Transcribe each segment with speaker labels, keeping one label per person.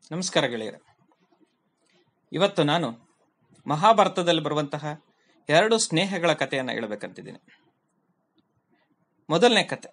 Speaker 1: ನಮಸ್ಕಾರ ಗೆಳೆಯರೆ ಇವತ್ತು ನಾನು ಮಹಾಭಾರತದಲ್ಲಿ ಬರುವಂತಹ ಎರಡು ಸ್ನೇಹಗಳ ಕಥೆಯನ್ನು ಹೇಳಬೇಕಂತಿದ್ದೀನಿ ಮೊದಲನೇ ಕತೆ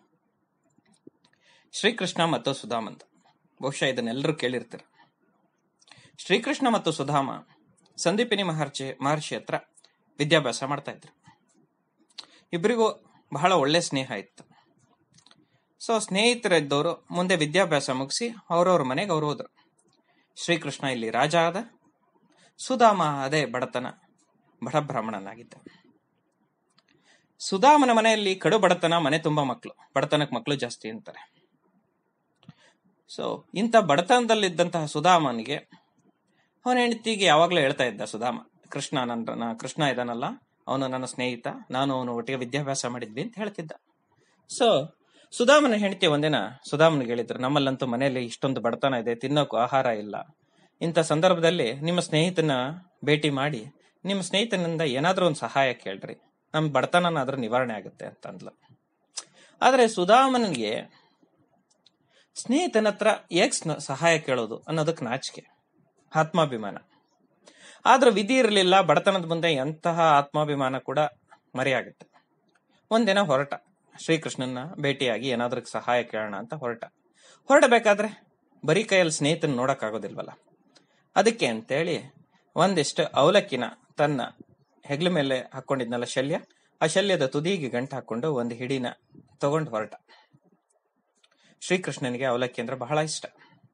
Speaker 1: ಶ್ರೀಕೃಷ್ಣ ಮತ್ತು ಸುಧಾಮಂತ ಬಹುಶಃ ಇದನ್ನೆಲ್ಲರೂ ಕೇಳಿರ್ತೀರ ಶ್ರೀಕೃಷ್ಣ ಮತ್ತು ಸುಧಾಮ ಸಂದೀಪಿನಿ ಮಹರ್ಷಿ ಮಹರ್ಷಿ ಹತ್ರ ವಿದ್ಯಾಭ್ಯಾಸ ಮಾಡ್ತಾ ಇದ್ರು ಇಬ್ಬರಿಗೂ ಬಹಳ ಒಳ್ಳೆ ಸ್ನೇಹ ಇತ್ತು ಸೊ ಸ್ನೇಹಿತರಿದ್ದವರು ಮುಂದೆ ವಿದ್ಯಾಭ್ಯಾಸ ಮುಗಿಸಿ ಅವ್ರವ್ರ ಮನೆಗೆ ಅವ್ರು ಹೋದ್ರು ಶ್ರೀಕೃಷ್ಣ ಇಲ್ಲಿ ರಾಜ ಆದ ಸುಧಾಮ ಅದೇ ಬಡತನ ಬಡ ಬ್ರಾಹ್ಮಣನಾಗಿದ್ದ ಸುಧಾಮನ ಮನೆಯಲ್ಲಿ ಕಡು ಬಡತನ ಮನೆ ತುಂಬಾ ಮಕ್ಕಳು ಬಡತನಕ್ಕೆ ಮಕ್ಕಳು ಜಾಸ್ತಿ ಅಂತಾರೆ ಸೊ ಇಂಥ ಬಡತನದಲ್ಲಿದ್ದಂತಹ ಸುಧಾಮನಿಗೆ ಅವನ ಹೆಂಡತಿಗೆ ಯಾವಾಗಲೂ ಹೇಳ್ತಾ ಇದ್ದ ಸುಧಾಮ ಕೃಷ್ಣ ನನ್ನ ಕೃಷ್ಣ ಇದಾನಲ್ಲ ಅವನು ನನ್ನ ಸ್ನೇಹಿತ ನಾನು ಅವನು ಒಟ್ಟಿಗೆ ವಿದ್ಯಾಭ್ಯಾಸ ಮಾಡಿದ್ವಿ ಅಂತ ಹೇಳ್ತಿದ್ದ ಸೊ ಸುಧಾಮನ ಹೆಂಡತಿ ಒಂದಿನ ಸುಧಾಮನಿಗೆ ಹೇಳಿದ್ರು ನಮ್ಮಲ್ಲಂತೂ ಮನೆಯಲ್ಲಿ ಇಷ್ಟೊಂದು ಬಡತನ ಇದೆ ತಿನ್ನೋಕು ಆಹಾರ ಇಲ್ಲ ಇಂಥ ಸಂದರ್ಭದಲ್ಲಿ ನಿಮ್ಮ ಸ್ನೇಹಿತನ ಭೇಟಿ ಮಾಡಿ ನಿಮ್ಮ ಸ್ನೇಹಿತನಿಂದ ಏನಾದ್ರೂ ಒಂದು ಸಹಾಯ ಕೇಳ್ರಿ ನಮ್ಮ ಬಡತನನಾದ್ರೂ ನಿವಾರಣೆ ಆಗುತ್ತೆ ಅಂತ ಅಂದ್ಲು ಆದ್ರೆ ಸುಧಾಮನಿಗೆ ಸ್ನೇಹಿತನ ಹತ್ರ ಏಕ್ ಸ್ನ- ಸಹಾಯ ಕೇಳೋದು ಅನ್ನೋದಕ್ಕೆ ನಾಚಿಕೆ ಆತ್ಮಾಭಿಮಾನ ಆದ್ರೆ ವಿಧಿ ಇರಲಿಲ್ಲ ಬಡತನದ ಮುಂದೆ ಎಂತಹ ಆತ್ಮಾಭಿಮಾನ ಕೂಡ ಮರೆಯಾಗುತ್ತೆ ಒಂದಿನ ಹೊರಟ ಶ್ರೀಕೃಷ್ಣನ ಭೇಟಿಯಾಗಿ ಏನಾದ್ರೂ ಸಹಾಯ ಕೇಳೋಣ ಅಂತ ಹೊರಟ ಹೊರಡಬೇಕಾದ್ರೆ ಬರೀ ಕೈಯಲ್ಲಿ ಸ್ನೇಹಿತನ ನೋಡಕ್ ಆಗೋದಿಲ್ವಲ್ಲ ಅದಕ್ಕೆ ಅಂತೇಳಿ ಒಂದಿಷ್ಟು ಅವಲಕ್ಕಿನ ತನ್ನ ಹೆಗ್ಲ ಮೇಲೆ ಹಾಕೊಂಡಿದ್ನಲ್ಲ ಶಲ್ಯ ಆ ಶಲ್ಯದ ತುದಿಗೆ ಗಂಟು ಹಾಕೊಂಡು ಒಂದು ಹಿಡಿನ ತಗೊಂಡು ಹೊರಟ ಶ್ರೀಕೃಷ್ಣನಿಗೆ ಅವಲಕ್ಕಿ ಅಂದ್ರೆ ಬಹಳ ಇಷ್ಟ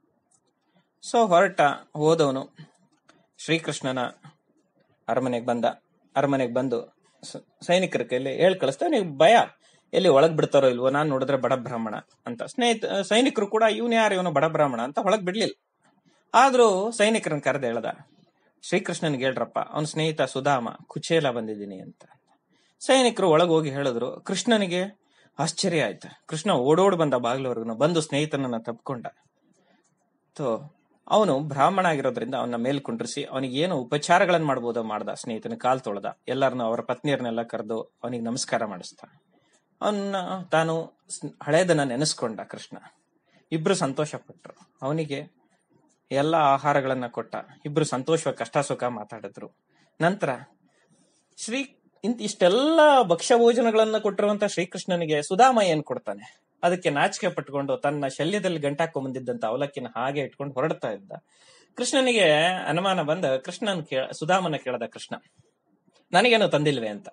Speaker 1: ಸೊ ಹೊರಟ ಹೋದವನು ಶ್ರೀಕೃಷ್ಣನ ಅರಮನೆಗೆ ಬಂದ ಅರಮನೆಗೆ ಬಂದು ಸ- ಸೈನಿಕರ ಕೈಲಿ ಹೇಳ್ ಕಳಿಸ್ತಾ ನೀವು ಭಯ ಎಲ್ಲಿ ಒಳಗ್ ಬಿಡ್ತಾರೋ ಇಲ್ವೋ ನಾನ್ ನೋಡಿದ್ರೆ ಬಡ ಬ್ರಾಹ್ಮಣ ಅಂತ ಸ್ನೇಹಿತ ಸೈನಿಕರು ಕೂಡ ಇವನು ಯಾರು ಇವನು ಬಡ ಬ್ರಾಹ್ಮಣ ಅಂತ ಒಳಗ್ ಬಿಡ್ಲಿಲ್ಲ ಆದ್ರೂ ಸೈನಿಕರನ್ನ ಕರೆದು ಹೇಳ್ದ ಶ್ರೀಕೃಷ್ಣನ್ಗೆ ಹೇಳ್ರಪ್ಪ ಅವನ ಸ್ನೇಹಿತ ಸುಧಾಮ ಕುಚೇಲ ಬಂದಿದ್ದೀನಿ ಅಂತ ಸೈನಿಕರು ಒಳಗ್ ಹೋಗಿ ಹೇಳಿದ್ರು ಕೃಷ್ಣನಿಗೆ ಆಶ್ಚರ್ಯ ಆಯ್ತು ಕೃಷ್ಣ ಓಡೋಡ್ ಬಂದ ಬಾಗ್ಲವರೆಗೂ ಬಂದು ಸ್ನೇಹಿತನನ್ನ ತಪ್ಕೊಂಡ ತೋ ಅವನು ಬ್ರಾಹ್ಮಣ ಆಗಿರೋದ್ರಿಂದ ಅವನ ಮೇಲ್ ಕುಂಡ್ರಿಸಿ ಅವನಿಗೆ ಏನು ಉಪಚಾರಗಳನ್ನ ಮಾಡ್ಬೋದೋ ಮಾಡ್ದ ಸ್ನೇಹಿತನ ಕಾಲ್ ತೊಳ್ದ ಎಲ್ಲರನ್ನು ಅವರ ಪತ್ನಿಯರನ್ನೆಲ್ಲ ಕರೆದು ಅವನಿಗೆ ನಮಸ್ಕಾರ ಮಾಡಿಸ್ದ ಅವನ್ನ ತಾನು ಸ್- ಹಳೇದನ್ನ ನೆನೆಸ್ಕೊಂಡ ಕೃಷ್ಣ ಇಬ್ರು ಸಂತೋಷ ಪಟ್ರು ಅವನಿಗೆ ಎಲ್ಲ ಆಹಾರಗಳನ್ನ ಕೊಟ್ಟ ಇಬ್ರು ಸಂತೋಷವಾಗಿ ಕಷ್ಟ ಸುಖ ಮಾತಾಡಿದ್ರು ನಂತರ ಶ್ರೀ ಇಂತ ಇಷ್ಟೆಲ್ಲ ಭಕ್ಷ್ಯ ಭೋಜನಗಳನ್ನ ಕೊಟ್ಟಿರುವಂತ ಶ್ರೀಕೃಷ್ಣನಿಗೆ ಸುಧಾಮ ಏನ್ ಕೊಡ್ತಾನೆ ಅದಕ್ಕೆ ನಾಚಿಕೆ ಪಟ್ಕೊಂಡು ತನ್ನ ಶಲ್ಯದಲ್ಲಿ ಗಂಟಾಕೊಂಡ್ ಬಂದಿದ್ದಂತ ಅವಲಕ್ಕಿನ ಹಾಗೆ ಇಟ್ಕೊಂಡು ಹೊರಡ್ತಾ ಇದ್ದ ಕೃಷ್ಣನಿಗೆ ಅನುಮಾನ ಬಂದ ಕೃಷ್ಣನ್ ಕೇಳ ಸುಧಾಮನ ಕೇಳದ ಕೃಷ್ಣ ನನಗೇನು ತಂದಿಲ್ವೇ ಅಂತ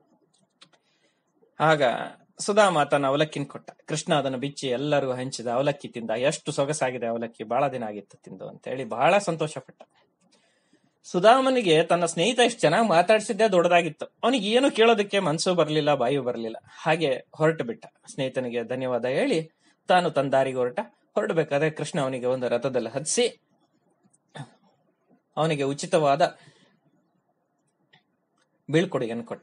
Speaker 1: ಆಗ ಸುಧಾಮ ತನ್ನ ಅವಲಕ್ಕಿನ ಕೊಟ್ಟ ಕೃಷ್ಣ ಅದನ್ನು ಬಿಚ್ಚಿ ಎಲ್ಲರಿಗೂ ಹಂಚಿದ ಅವಲಕ್ಕಿ ತಿಂದ ಎಷ್ಟು ಸೊಗಸಾಗಿದೆ ಅವಲಕ್ಕಿ ಬಹಳ ದಿನ ಆಗಿತ್ತು ತಿಂದು ಅಂತ ಹೇಳಿ ಬಹಳ ಸಂತೋಷ ಪಟ್ಟ ಸುಧಾಮನಿಗೆ ತನ್ನ ಸ್ನೇಹಿತ ಎಷ್ಟು ಚೆನ್ನಾಗಿ ಮಾತಾಡ್ಸಿದ್ದೇ ದೊಡ್ಡದಾಗಿತ್ತು ಅವನಿಗೆ ಏನು ಕೇಳೋದಕ್ಕೆ ಮನ್ಸು ಬರಲಿಲ್ಲ ಬಾಯು ಬರಲಿಲ್ಲ ಹಾಗೆ ಹೊರಟು ಬಿಟ್ಟ ಸ್ನೇಹಿತನಿಗೆ ಧನ್ಯವಾದ ಹೇಳಿ ತಾನು ತನ್ನ ದಾರಿಗೆ ಹೊರಟ ಹೊರಡಬೇಕಾದ್ರೆ ಕೃಷ್ಣ ಅವನಿಗೆ ಒಂದು ರಥದಲ್ಲಿ ಹತ್ಸಿ ಅವನಿಗೆ ಉಚಿತವಾದ ಬೀಳ್ಕೊಡುಗೆಯನ್ನು ಕೊಟ್ಟ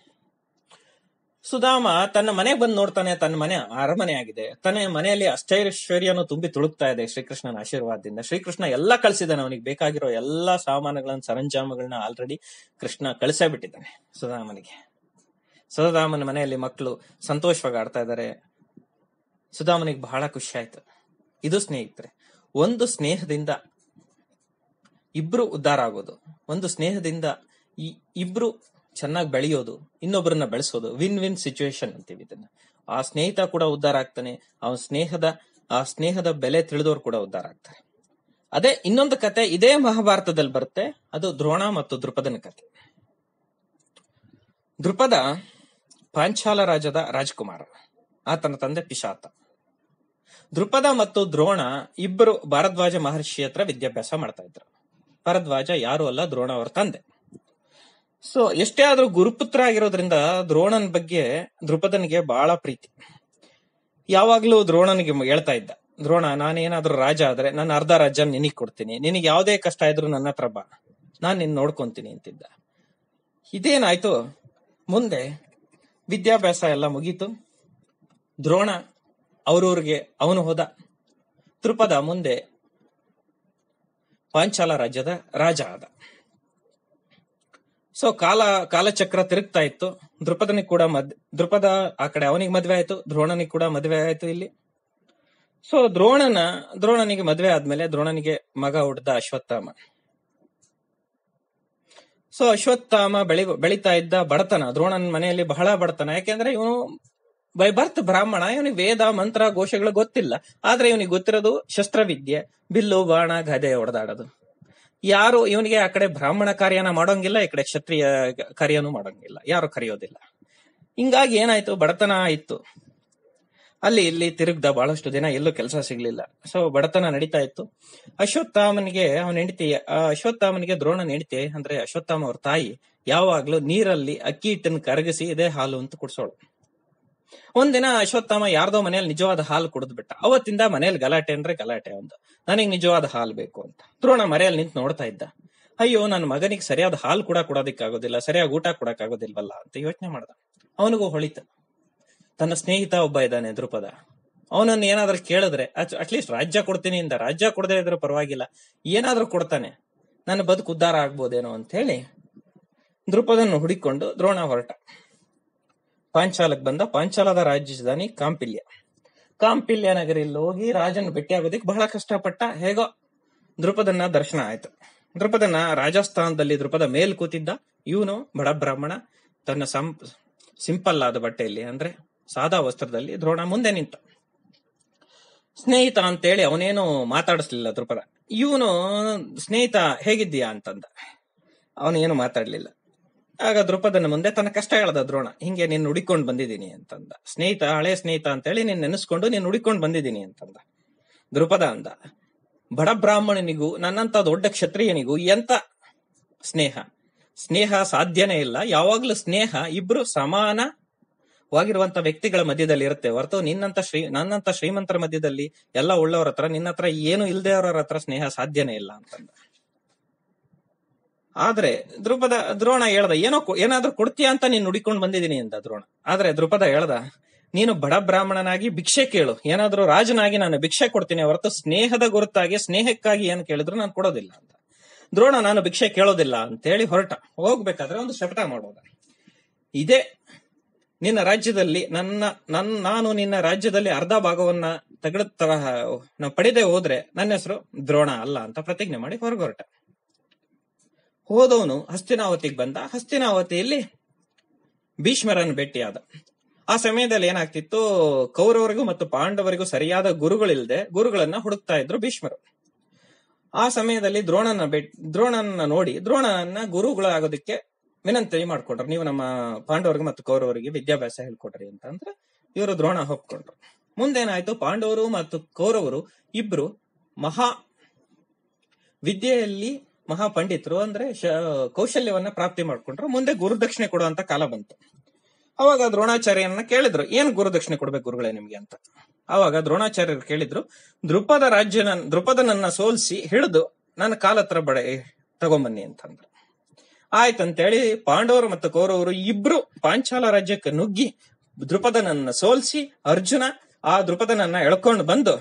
Speaker 1: ಸುಧಾಮ ತನ್ನ ಮನೆಗೆ ಬಂದು ನೋಡ್ತಾನೆ ತನ್ನ ಮನೆ ಅರಮನೆ ಆಗಿದೆ ತನ್ನ ಮನೆಯಲ್ಲಿ ಅಷ್ಟೈಶ್ವರ್ಯನು ತುಂಬಿ ತುಳುಕ್ತಾ ಇದೆ ಶ್ರೀಕೃಷ್ಣನ ಆಶೀರ್ವಾದದಿಂದ ಶ್ರೀಕೃಷ್ಣ ಎಲ್ಲ ಕಳ್ಸಿದ್ದಾನೆ ಅವನಿಗೆ ಬೇಕಾಗಿರೋ ಎಲ್ಲಾ ಸಾಮಾನುಗಳನ್ನ ಸರಂಜಾಮಗಳನ್ನ ಆಲ್ರೆಡಿ ಕೃಷ್ಣ ಕಳಿಸೇ ಬಿಟ್ಟಿದ್ದಾನೆ ಸುಧಾಮನಿಗೆ ಸುಧಾಮನ ಮನೆಯಲ್ಲಿ ಮಕ್ಕಳು ಸಂತೋಷವಾಗಿ ಆಡ್ತಾ ಇದ್ದಾರೆ ಸುಧಾಮನಿಗೆ ಬಹಳ ಖುಷಿ ಆಯ್ತು ಇದು ಸ್ನೇಹಿತರೆ ಒಂದು ಸ್ನೇಹದಿಂದ ಇಬ್ರು ಉದ್ಧಾರ ಆಗೋದು ಒಂದು ಸ್ನೇಹದಿಂದ ಈ ಇಬ್ರು ಚೆನ್ನಾಗಿ ಬೆಳೆಯೋದು ಇನ್ನೊಬ್ಬರನ್ನ ಬೆಳೆಸೋದು ವಿನ್ ವಿನ್ ಸಿಚುವೇಶನ್ ಅಂತೀವಿ ಇದನ್ನ ಆ ಸ್ನೇಹಿತ ಕೂಡ ಉದ್ಧಾರ ಆಗ್ತಾನೆ ಅವನ ಸ್ನೇಹದ ಆ ಸ್ನೇಹದ ಬೆಲೆ ತಿಳಿದವರು ಕೂಡ ಉದ್ಧಾರ ಆಗ್ತಾರೆ ಅದೇ ಇನ್ನೊಂದು ಕತೆ ಇದೇ ಮಹಾಭಾರತದಲ್ಲಿ ಬರುತ್ತೆ ಅದು ದ್ರೋಣ ಮತ್ತು ದೃಪದನ ಕತೆ ದೃಪದ ಪಾಂಚಾಲ ರಾಜದ ರಾಜಕುಮಾರ ಆತನ ತಂದೆ ಪಿಶಾತ ದೃಪದ ಮತ್ತು ದ್ರೋಣ ಇಬ್ಬರು ಭಾರದ್ವಾಜ ಮಹರ್ಷಿ ಹತ್ರ ವಿದ್ಯಾಭ್ಯಾಸ ಮಾಡ್ತಾ ಇದ್ರು ಭಾರದ್ವಾಜ ಯಾರು ಅಲ್ಲ ದ್ರೋಣ ಅವರ ತಂದೆ ಸೊ ಎಷ್ಟೇ ಆದ್ರೂ ಗುರುಪುತ್ರ ಆಗಿರೋದ್ರಿಂದ ದ್ರೋಣನ ಬಗ್ಗೆ ದೃಪದನಿಗೆ ಬಹಳ ಪ್ರೀತಿ ಯಾವಾಗ್ಲೂ ದ್ರೋಣನಿಗೆ ಮ- ಹೇಳ್ತಾ ಇದ್ದ ದ್ರೋಣ ನಾನೇನಾದ್ರೂ ರಾಜ ಆದ್ರೆ ನನ್ನ ಅರ್ಧ ರಾಜ್ಯ ನಿನಗ್ ಕೊಡ್ತೀನಿ ನಿನಗೆ ಯಾವುದೇ ಕಷ್ಟ ಇದ್ರು ನನ್ನ ಹತ್ರ ಬಾ ನಾನ್ ನಿನ್ ನೋಡ್ಕೊಂತೀನಿ ಅಂತಿದ್ದ ಇದೇನಾಯ್ತು ಮುಂದೆ ವಿದ್ಯಾಭ್ಯಾಸ ಎಲ್ಲ ಮುಗೀತು ದ್ರೋಣ ಅವ್ರವ್ರಿಗೆ ಅವನು ಹೋದ ದೃಪದ ಮುಂದೆ ಪಾಂಚಾಲ ರಾಜ್ಯದ ರಾಜ ಆದ ಸೊ ಕಾಲ ಕಾಲಚಕ್ರ ತಿರುಗ್ತಾ ಇತ್ತು ದೃಪದನಿಗೆ ಕೂಡ ಮದ್ ದೃಪದ ಆ ಕಡೆ ಅವನಿಗೆ ಮದ್ವೆ ಆಯ್ತು ದ್ರೋಣನಿಗೆ ಕೂಡ ಮದ್ವೆ ಆಯ್ತು ಇಲ್ಲಿ ಸೊ ದ್ರೋಣನ ದ್ರೋಣನಿಗೆ ಮದ್ವೆ ಆದ್ಮೇಲೆ ದ್ರೋಣನಿಗೆ ಮಗ ಹುಡ್ದ ಅಶ್ವತ್ಥಾಮ ಸೊ ಅಶ್ವತ್ಥಾಮ ಬೆಳಿ ಬೆಳಿತಾ ಇದ್ದ ಬಡತನ ದ್ರೋಣನ ಮನೆಯಲ್ಲಿ ಬಹಳ ಬಡತನ ಯಾಕೆಂದ್ರೆ ಇವನು ಬೈ ಬರ್ತ್ ಬ್ರಾಹ್ಮಣ ಇವನಿಗೆ ವೇದ ಮಂತ್ರ ಘೋಷಗಳು ಗೊತ್ತಿಲ್ಲ ಆದ್ರೆ ಇವನಿಗೆ ಗೊತ್ತಿರೋದು ಶಸ್ತ್ರವಿದ್ಯೆ ಬಿಲ್ಲು ಬಾಣ ಗದೆ ಹೊಡೆದಾಡೋದು ಯಾರು ಇವನಿಗೆ ಆ ಕಡೆ ಬ್ರಾಹ್ಮಣ ಕಾರ್ಯನ ಮಾಡೋಂಗಿಲ್ಲ ಈ ಕಡೆ ಕ್ಷತ್ರಿಯ ಕಾರ್ಯನೂ ಮಾಡೋಂಗಿಲ್ಲ ಯಾರು ಕರೆಯೋದಿಲ್ಲ ಹಿಂಗಾಗಿ ಏನಾಯ್ತು ಬಡತನ ಇತ್ತು ಅಲ್ಲಿ ಇಲ್ಲಿ ತಿರುಗ್ದ ಬಹಳಷ್ಟು ದಿನ ಎಲ್ಲೂ ಕೆಲಸ ಸಿಗ್ಲಿಲ್ಲ ಸೊ ಬಡತನ ನಡೀತಾ ಇತ್ತು ಅಶ್ವತ್ಥಾಮನಿಗೆ ಅವನ ಹೆಂಡತಿ ಆ ಅಶ್ವತ್ಥಾಮನಿಗೆ ದ್ರೋಣನ ಹೆಂಡತಿ ಅಂದ್ರೆ ಅಶ್ವತ್ಥಾಮ ಅವ್ರ ತಾಯಿ ಯಾವಾಗ್ಲೂ ನೀರಲ್ಲಿ ಅಕ್ಕಿ ಹಿಟ್ಟನ್ನು ಕರಗಿಸಿ ಇದೇ ಹಾಲು ಅಂತ ಕುಡ್ಸೋಳು ಒಂದಿನ ಅಶ್ವತ್ಥಾಮ ಯಾರ್ದೋ ಮನೇಲಿ ನಿಜವಾದ ಹಾಲು ಕುಡಿದು ಬಿಟ್ಟ ಅವತ್ತಿಂದ ಮನೇಲಿ ಗಲಾಟೆ ಅಂದ್ರೆ ಗಲಾಟೆ ಒಂದು ನನಗೆ ನಿಜವಾದ ಹಾಲು ಬೇಕು ಅಂತ ದ್ರೋಣ ಮರೆಯಲ್ಲಿ ನಿಂತು ನೋಡ್ತಾ ಇದ್ದ ಅಯ್ಯೋ ನನ್ನ ಮಗನಿಗೆ ಸರಿಯಾದ ಹಾಲು ಕೂಡ ಕೊಡೋದಿಕ್ಕಾಗೋದಿಲ್ಲ ಸರಿಯಾಗಿ ಊಟ ಕೊಡಕ್ಕಾಗೋದಿಲ್ವಲ್ಲ ಅಂತ ಯೋಚನೆ ಮಾಡ್ದ ಅವನಿಗೂ ಹೊಳಿತ ತನ್ನ ಸ್ನೇಹಿತ ಒಬ್ಬ ಇದ್ದಾನೆ ದ್ರುಪದ ಅವನನ್ನು ಏನಾದ್ರೂ ಕೇಳಿದ್ರೆ ಅಟ್ಲೀಸ್ಟ್ ರಾಜ್ಯ ಕೊಡ್ತೀನಿ ಇಂದ ರಾಜ್ಯ ಕೊಡದೇ ಇದ್ರೂ ಪರವಾಗಿಲ್ಲ ಏನಾದ್ರೂ ಕೊಡ್ತಾನೆ ನನ್ನ ಬದುಕು ಉದ್ಧಾರ ಆಗ್ಬೋದೇನೋ ಅಂತ ಹೇಳಿ ದ್ರುಪದನ್ನು ಹುಡಿಕೊಂಡು ದ್ರೋಣ ಹೊರಟ ಪಾಂಚಾಲಕ್ ಬಂದ ಪಾಂಚಾಲದ ರಾಜಧಾನಿ ಕಾಂಪಿಲ್ಯ ಕಾಂಪಿಲ್ಯ ನಗರಿಯಲ್ಲಿ ಹೋಗಿ ರಾಜನ ಭೇಟಿಯಾಗೋದಿಕ್ ಬಹಳ ಕಷ್ಟಪಟ್ಟ ಹೇಗೋ ದ್ರುಪದನ ದರ್ಶನ ಆಯ್ತು ದ್ರುಪದನ ರಾಜಸ್ಥಾನದಲ್ಲಿ ದ್ರುಪದ ಮೇಲ್ ಕೂತಿದ್ದ ಇವನು ಬಡ ಬ್ರಾಹ್ಮಣ ತನ್ನ ಸಂ ಸಿಂಪಲ್ ಆದ ಬಟ್ಟೆಯಲ್ಲಿ ಅಂದ್ರೆ ಸಾದಾ ವಸ್ತ್ರದಲ್ಲಿ ದ್ರೋಣ ಮುಂದೆ ನಿಂತ ಸ್ನೇಹಿತ ಅಂತೇಳಿ ಅವನೇನು ಮಾತಾಡಿಸ್ಲಿಲ್ಲ ದ್ರುಪದ ಇವನು ಸ್ನೇಹಿತ ಹೇಗಿದ್ದೀಯಾ ಅಂತಂದ ಅವನೇನು ಮಾತಾಡ್ಲಿಲ್ಲ ಆಗ ದ್ರುಪದನ ಮುಂದೆ ತನ್ನ ಕಷ್ಟ ಹೇಳ್ದ ದ್ರೋಣ ಹಿಂಗೆ ನೀನ್ ಹುಡಿಕೊಂಡ್ ಬಂದಿದ್ದೀನಿ ಅಂತಂದ ಸ್ನೇಹಿತ ಹಳೆ ಸ್ನೇಹಿತ ಅಂತೇಳಿ ನೀನ್ ನೆನೆಸ್ಕೊಂಡು ನೀನ್ ಹುಡಿಕೊಂಡ್ ಬಂದಿದ್ದೀನಿ ಅಂತಂದ ದ್ರುಪದ ಅಂದ ಬಡ ಬ್ರಾಹ್ಮಣನಿಗೂ ನನ್ನಂತ ದೊಡ್ಡ ಕ್ಷತ್ರಿಯನಿಗೂ ಎಂತ ಸ್ನೇಹ ಸ್ನೇಹ ಸಾಧ್ಯನೇ ಇಲ್ಲ ಯಾವಾಗ್ಲೂ ಸ್ನೇಹ ಇಬ್ರು ಸಮಾನವಾಗಿರುವಂತ ವ್ಯಕ್ತಿಗಳ ಮಧ್ಯದಲ್ಲಿ ಇರುತ್ತೆ ಹೊರತು ನಿನ್ನಂತ ಶ್ರೀ ನನ್ನಂತ ಶ್ರೀಮಂತರ ಮಧ್ಯದಲ್ಲಿ ಎಲ್ಲ ಉಳ್ಳವರ ಹತ್ರ ನಿನ್ನ ಹತ್ರ ಏನು ಇಲ್ದೇ ಅವರ ಹತ್ರ ಸ್ನೇಹ ಸಾಧ್ಯನೇ ಇಲ್ಲ ಅಂತಂದ ಆದ್ರೆ ದ್ರುಪದ ದ್ರೋಣ ಹೇಳ್ದ ಏನೋ ಕೊ- ಏನಾದ್ರೂ ಕೊಡ್ತೀಯಾ ಅಂತ ನೀನ್ ನುಡಿಕೊಂಡ್ ಬಂದಿದ್ದೀನಿ ಅಂತ ದ್ರೋಣ ಆದ್ರೆ ದ್ರುಪದ ಹೇಳ್ದ ನೀನು ಬಡ ಬ್ರಾಹ್ಮಣನಾಗಿ ಭಿಕ್ಷೆ ಕೇಳು ಏನಾದ್ರೂ ರಾಜನಾಗಿ ನಾನು ಭಿಕ್ಷೆ ಕೊಡ್ತೀನಿ ಹೊರತು ಸ್ನೇಹದ ಗುರುತಾಗಿ ಸ್ನೇಹಕ್ಕಾಗಿ ಏನ್ ಕೇಳಿದ್ರು ನಾನು ಕೊಡೋದಿಲ್ಲ ಅಂತ ದ್ರೋಣ ನಾನು ಭಿಕ್ಷೆ ಕೇಳೋದಿಲ್ಲ ಅಂತೇಳಿ ಹೊರಟ ಹೋಗ್ಬೇಕಾದ್ರೆ ಒಂದು ಶಪಥ ಮಾಡೋದ ಇದೇ ನಿನ್ನ ರಾಜ್ಯದಲ್ಲಿ ನನ್ನ ನನ್ ನಾನು ನಿನ್ನ ರಾಜ್ಯದಲ್ಲಿ ಅರ್ಧ ಭಾಗವನ್ನ ತೆಗೆದು ನಾವು ಪಡೆದೇ ಹೋದ್ರೆ ನನ್ನ ಹೆಸರು ದ್ರೋಣ ಅಲ್ಲ ಅಂತ ಪ್ರತಿಜ್ಞೆ ಮಾಡಿ ಹೊರಗೊರಟ ಹೋದವನು ಹಸ್ತಿನಾವತಿಗೆ ಬಂದ ಹಸ್ತಿನಾವತಿಯಲ್ಲಿ ಭೀಷ್ಮರನ್ನು ಭೇಟಿಯಾದ ಆ ಸಮಯದಲ್ಲಿ ಏನಾಗ್ತಿತ್ತು ಕೌರವರಿಗೂ ಮತ್ತು ಪಾಂಡವರಿಗೂ ಸರಿಯಾದ ಗುರುಗಳಿಲ್ಲದೆ ಗುರುಗಳನ್ನ ಹುಡುಕ್ತಾ ಇದ್ರು ಭೀಷ್ಮರು ಆ ಸಮಯದಲ್ಲಿ ದ್ರೋಣನ ಭೇಟ್ ದ್ರೋಣನ ನೋಡಿ ದ್ರೋಣನ ಗುರುಗಳಾಗೋದಕ್ಕೆ ವಿನಂತಿ ಮಾಡ್ಕೊಂಡ್ರು ನೀವು ನಮ್ಮ ಪಾಂಡವರಿಗೆ ಮತ್ತು ಕೌರವರಿಗೆ ವಿದ್ಯಾಭ್ಯಾಸ ಹೇಳ್ಕೊಡ್ರಿ ಅಂತ ಅಂದ್ರೆ ಇವರು ದ್ರೋಣ ಒಪ್ಕೊಂಡ್ರು ಮುಂದೇನಾಯ್ತು ಪಾಂಡವರು ಮತ್ತು ಕೌರವರು ಇಬ್ರು ಮಹಾ ವಿದ್ಯೆಯಲ್ಲಿ ಮಹಾ ಪಂಡಿತರು ಅಂದ್ರೆ ಶ- ಕೌಶಲ್ಯವನ್ನ ಪ್ರಾಪ್ತಿ ಮಾಡ್ಕೊಂಡ್ರು ಮುಂದೆ ಗುರುದಕ್ಷಿಣೆ ಕೊಡುವಂತ ಕಾಲ ಬಂತು ಅವಾಗ ದ್ರೋಣಾಚಾರ್ಯನ ಕೇಳಿದ್ರು ಏನ್ ಗುರುದಕ್ಷಿಣೆ ಕೊಡ್ಬೇಕು ಗುರುಗಳೇ ನಿಮ್ಗೆ ಅಂತ ಅವಾಗ ದ್ರೋಣಾಚಾರ್ಯರು ಕೇಳಿದ್ರು ದೃಪದ ರಾಜ್ಯನ ದೃಪದನನ್ನ ಸೋಲ್ಸಿ ಹಿಡಿದು ನನ್ನ ಕಾಲ ಹತ್ರ ಬಡ ತಗೊಂಬನ್ನಿ ಅಂತಂದ್ರು ಆಯ್ತಂತೇಳಿ ಪಾಂಡವರು ಮತ್ತು ಕೌರವರು ಇಬ್ರು ಪಾಂಚಾಲ ರಾಜ್ಯಕ್ಕೆ ನುಗ್ಗಿ ದೃಪದನನ್ನ ಸೋಲ್ಸಿ ಅರ್ಜುನ ಆ ದೃಪದನನ್ನ ಎಳ್ಕೊಂಡು ಬಂದು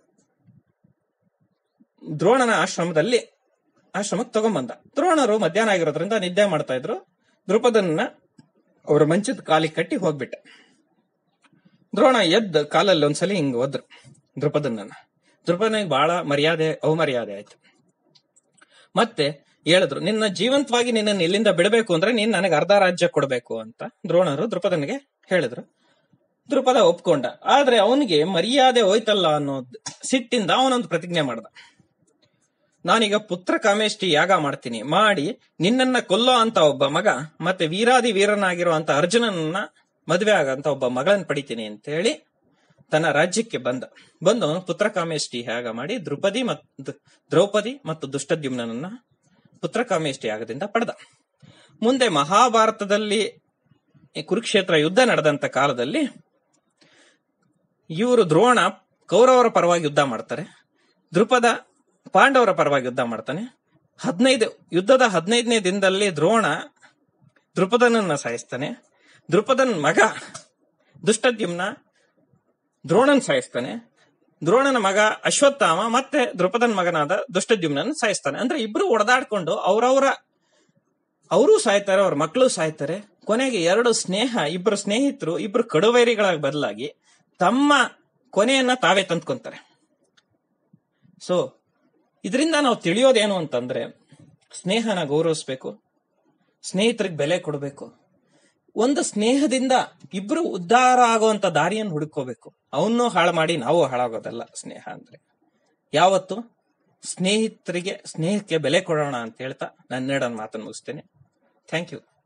Speaker 1: ದ್ರೋಣನ ಆಶ್ರಮದಲ್ಲಿ ಆಶ್ರಮಕ್ಕೆ ತಗೊಂಬಂದ ದ್ರೋಣರು ಮಧ್ಯಾಹ್ನ ಆಗಿರೋದ್ರಿಂದ ನಿದ್ದೆ ಮಾಡ್ತಾ ಇದ್ರು ದೃಪದನ್ನ ಅವರ ಮಂಚದ ಕಾಲಿಗೆ ಕಟ್ಟಿ ಹೋಗ್ಬಿಟ್ಟ ದ್ರೋಣ ಎದ್ದ ಕಾಲಲ್ಲಿ ಒಂದ್ಸಲಿ ಹಿಂಗ್ ಹೋದ್ರು ದೃಪದನ್ನ ದೃಪದನಿಗೆ ಬಹಳ ಮರ್ಯಾದೆ ಅವಮರ್ಯಾದೆ ಆಯ್ತು ಮತ್ತೆ ಹೇಳಿದ್ರು ನಿನ್ನ ಜೀವಂತವಾಗಿ ನಿನ್ನನ್ನು ಇಲ್ಲಿಂದ ಬಿಡಬೇಕು ಅಂದ್ರೆ ನೀನ್ ನನಗೆ ಅರ್ಧ ರಾಜ್ಯ ಕೊಡಬೇಕು ಅಂತ ದ್ರೋಣರು ದೃಪದನಿಗೆ ಹೇಳಿದ್ರು ದೃಪದ ಒಪ್ಕೊಂಡ ಆದ್ರೆ ಅವನಿಗೆ ಮರ್ಯಾದೆ ಹೋಯ್ತಲ್ಲ ಅನ್ನೋದ್ ಸಿಟ್ಟಿಂದ ಅವನೊಂದು ಪ್ರತಿಜ್ಞೆ ಮಾಡ್ದ ನಾನೀಗ ಪುತ್ರ ಕಾಮೇಷ್ಟಿ ಯಾಗ ಮಾಡ್ತೀನಿ ಮಾಡಿ ನಿನ್ನನ್ನ ಕೊಲ್ಲೋ ಅಂತ ಒಬ್ಬ ಮಗ ಮತ್ತೆ ವೀರಾದಿ ವೀರನಾಗಿರುವಂತ ಅರ್ಜುನನ್ನ ಮದುವೆ ಆಗಂತ ಒಬ್ಬ ಮಗಳನ್ನ ಪಡಿತೀನಿ ಅಂತ ಹೇಳಿ ತನ್ನ ರಾಜ್ಯಕ್ಕೆ ಬಂದ ಬಂದು ಅವನು ಪುತ್ರ ಕಾಮೇಷ್ಟಿ ಯಾಗ ಮಾಡಿ ದ್ರುಪದಿ ಮತ್ತು ದ್ರೌಪದಿ ಮತ್ತು ದುಷ್ಟದ್ಯುಮ್ನನ್ನ ಪುತ್ರ ಕಾಮೇಷ್ಟಿ ಯಾಗದಿಂದ ಪಡೆದ ಮುಂದೆ ಮಹಾಭಾರತದಲ್ಲಿ ಈ ಕುರುಕ್ಷೇತ್ರ ಯುದ್ಧ ನಡೆದಂತ ಕಾಲದಲ್ಲಿ ಇವರು ದ್ರೋಣ ಕೌರವರ ಪರವಾಗಿ ಯುದ್ಧ ಮಾಡ್ತಾರೆ ದೃಪದ ಪಾಂಡವರ ಪರವಾಗಿ ಯುದ್ಧ ಮಾಡ್ತಾನೆ ಹದಿನೈದು ಯುದ್ಧದ ಹದಿನೈದನೇ ದಿನದಲ್ಲಿ ದ್ರೋಣ ದೃಪದನನ್ನ ಸಾಯಿಸ್ತಾನೆ ದೃಪದನ್ ಮಗ ದುಷ್ಟದ್ಯುಮ್ನ ದ್ರೋಣನ್ ಸಾಯಿಸ್ತಾನೆ ದ್ರೋಣನ ಮಗ ಅಶ್ವತ್ಥಾಮ ಮತ್ತೆ ದೃಪದನ್ ಮಗನಾದ ದುಷ್ಟದ್ಯುಮ್ನನ್ ಸಾಯಿಸ್ತಾನೆ ಅಂದ್ರೆ ಇಬ್ರು ಒಡೆದಾಡ್ಕೊಂಡು ಅವ್ರವ್ರ ಅವರು ಸಾಯ್ತಾರೆ ಅವ್ರ ಮಕ್ಕಳು ಸಾಯ್ತಾರೆ ಕೊನೆಗೆ ಎರಡು ಸ್ನೇಹ ಇಬ್ರು ಸ್ನೇಹಿತರು ಇಬ್ರು ಕಡುವೈರಿಗಳಾಗಿ ಬದಲಾಗಿ ತಮ್ಮ ಕೊನೆಯನ್ನ ತಾವೇ ತಂದ್ಕೊಂತಾರೆ ಸೊ ಇದರಿಂದ ನಾವು ತಿಳಿಯೋದೇನು ಅಂತಂದ್ರೆ ಸ್ನೇಹನ ಗೌರವಿಸ್ಬೇಕು ಸ್ನೇಹಿತರಿಗೆ ಬೆಲೆ ಕೊಡಬೇಕು ಒಂದು ಸ್ನೇಹದಿಂದ ಇಬ್ರು ಉದ್ಧಾರ ಆಗುವಂತ ದಾರಿಯನ್ನು ಹುಡುಕೋಬೇಕು ಅವನ್ನೂ ಹಾಳು ಮಾಡಿ ನಾವು ಹಾಳಾಗೋದಲ್ಲ ಸ್ನೇಹ ಅಂದ್ರೆ ಯಾವತ್ತು ಸ್ನೇಹಿತರಿಗೆ ಸ್ನೇಹಕ್ಕೆ ಬೆಲೆ ಕೊಡೋಣ ಅಂತ ಹೇಳ್ತಾ ನನ್ನೆರಡನ್ನು ಮಾತನ್ನು ಮುಗಿಸ್ತೇನೆ ಥ್ಯಾಂಕ್ ಯು